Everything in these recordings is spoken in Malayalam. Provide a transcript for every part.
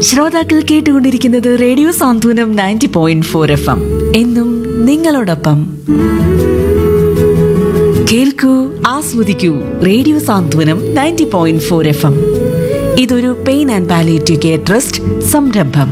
ശ്രോതാക്കൾ കേട്ടുകൊണ്ടിരിക്കുന്നത് radio Santhwanam ninety point four F M എന്നും നിങ്ങളോടൊപ്പം കേൾക്കൂ ആസ്വദിക്കൂ radio Santhwanam ninety point four F M ഇതൊരു pain and palliative care trust സംരംഭം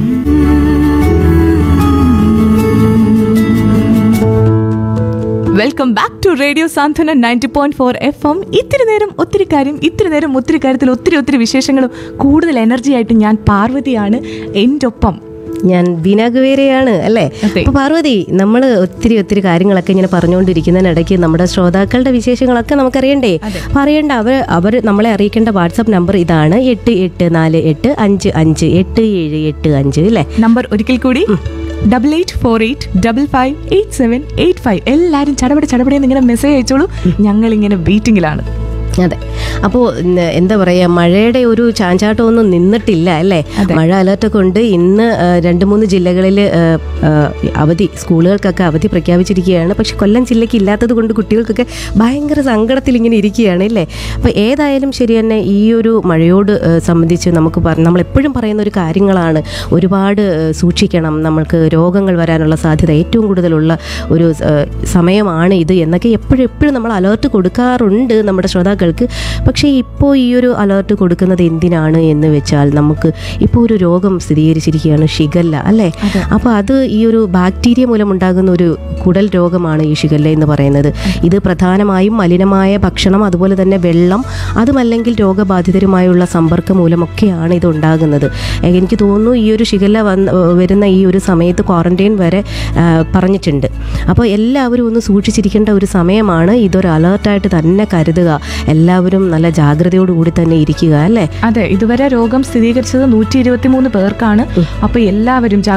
welcome back to radio Santhwana ninety point four F M ഇത്തിരി നേരം ഒത്തിരി കാര്യം ഇത്തിരി നേരം ഒത്തിരി കാര്യത്തിൽ ഒത്തിരി ഒത്തിരി വിശേഷങ്ങളും കൂടുതൽ എനർജി ആയിട്ട് ഞാൻ പാർവതിയാണ് എൻ്റെ ഒപ്പം ഞാൻ ബീന ഗുവേരയാണ് അല്ലേ അതെ. അപ്പൊ പാർവതി നമ്മൾ ഒത്തിരി ഒത്തിരി കാര്യങ്ങളൊക്കെ ഇങ്ങനെ പറഞ്ഞുകൊണ്ടിരിക്കുന്നതിനിടയ്ക്ക് നമ്മുടെ ശ്രോതാക്കളുടെ വിശേഷങ്ങളൊക്കെ നമുക്കറിയണ്ടേ അപ്പൊ അറിയേണ്ട അവർ അവർ നമ്മളെ അറിയിക്കേണ്ട വാട്സാപ്പ് നമ്പർ ഇതാണ് എട്ട് എട്ട് നാല് എട്ട് അഞ്ച് അഞ്ച് എട്ട് ഏഴ് എട്ട് അഞ്ച് അല്ലേ നമ്പർ ഒരിക്കൽ കൂടി double eight four eight double five eight seven eight five എല്ലാവരും ചടപടി ചടപടിയെന്ന് ഇങ്ങനെ മെസ്സേജ് അയച്ചോളൂ ഞങ്ങൾ ഇങ്ങനെ വെയിറ്റിംഗിലാണ് അതെ അപ്പോൾ എന്താ പറയുക മഴയുടെ ഒരു ചാഞ്ചാട്ടമൊന്നും നിന്നിട്ടില്ല അല്ലേ മഴ അലർട്ടൊക്കെ ഉണ്ട് ഇന്ന് ആ, രണ്ട് മൂന്ന് ജില്ലകളിൽ ആ, ആ, അവധി സ്കൂളുകൾക്കൊക്കെ അവധി പ്രഖ്യാപിച്ചിരിക്കുകയാണ് പക്ഷെ കൊല്ലം ജില്ലയ്ക്ക് ഇല്ലാത്തത് കൊണ്ട് കുട്ടികൾക്കൊക്കെ ഭയങ്കര സങ്കടത്തിൽ ഇങ്ങനെ ഇരിക്കുകയാണ് അല്ലേ അപ്പോൾ ഏതായാലും ശരി തന്നെ ഈ ഒരു മഴയോട് ആ, സംബന്ധിച്ച് നമുക്ക് പറ നമ്മൾ എപ്പോഴും പറയുന്ന ഒരു കാര്യങ്ങളാണ് ഒരുപാട് ആ, സൂക്ഷിക്കണം നമ്മൾക്ക് രോഗങ്ങൾ വരാനുള്ള സാധ്യത ഏറ്റവും കൂടുതലുള്ള ഒരു ആ, സമയമാണ് ഇത് എന്നൊക്കെ എപ്പോഴും എപ്പോഴും നമ്മൾ അലേർട്ട് കൊടുക്കാറുണ്ട് നമ്മുടെ ശ്രോതാക്കൾക്ക് പക്ഷേ ഇപ്പോൾ ഈ ഒരു അലേർട്ട് കൊടുക്കുന്നത് എന്തിനാണ് എന്ന് വെച്ചാൽ നമുക്ക് ഇപ്പോൾ ഒരു രോഗം സ്ഥിരീകരിച്ചിരിക്കുകയാണ് ഷിഗല്ല അല്ലേ അപ്പോൾ അത് ഈ ഒരു ബാക്ടീരിയ മൂലം ഉണ്ടാകുന്ന ഒരു കുടൽ രോഗമാണ് ഈ ഷിഗല്ല എന്ന് പറയുന്നത് ഇത് പ്രധാനമായും മലിനമായ ഭക്ഷണം അതുപോലെ തന്നെ വെള്ളം അതുമല്ലെങ്കിൽ രോഗബാധിതരുമായുള്ള സമ്പർക്കം മൂലമൊക്കെയാണ് ഇത് ഉണ്ടാകുന്നത് എ- എനിക്ക് തോന്നുന്നു ഈ ഒരു ഷിഗല്ല വന്ന് വരുന്ന ഈ ഒരു സമയത്ത് ക്വാറന്റൈൻ വരെ ആ, പറഞ്ഞിട്ടുണ്ട് അപ്പോൾ എല്ലാവരും ഒന്ന് സൂക്ഷിച്ചിരിക്കേണ്ട ഒരു സമയമാണ് ഇതൊരു അലേർട്ടായിട്ട് തന്നെ കരുതുക എല്ലാവരും നല്ല ജാഗ്രതയോടുകൂടി തന്നെ ഇരിക്കുക അല്ലേ അതെ ഇതുവരെ രോഗം സ്ഥിരീകരിച്ചത് നൂറ്റി ഇരുപത്തി മൂന്ന് പേർക്കാണ് അപ്പൊ എല്ലാവരും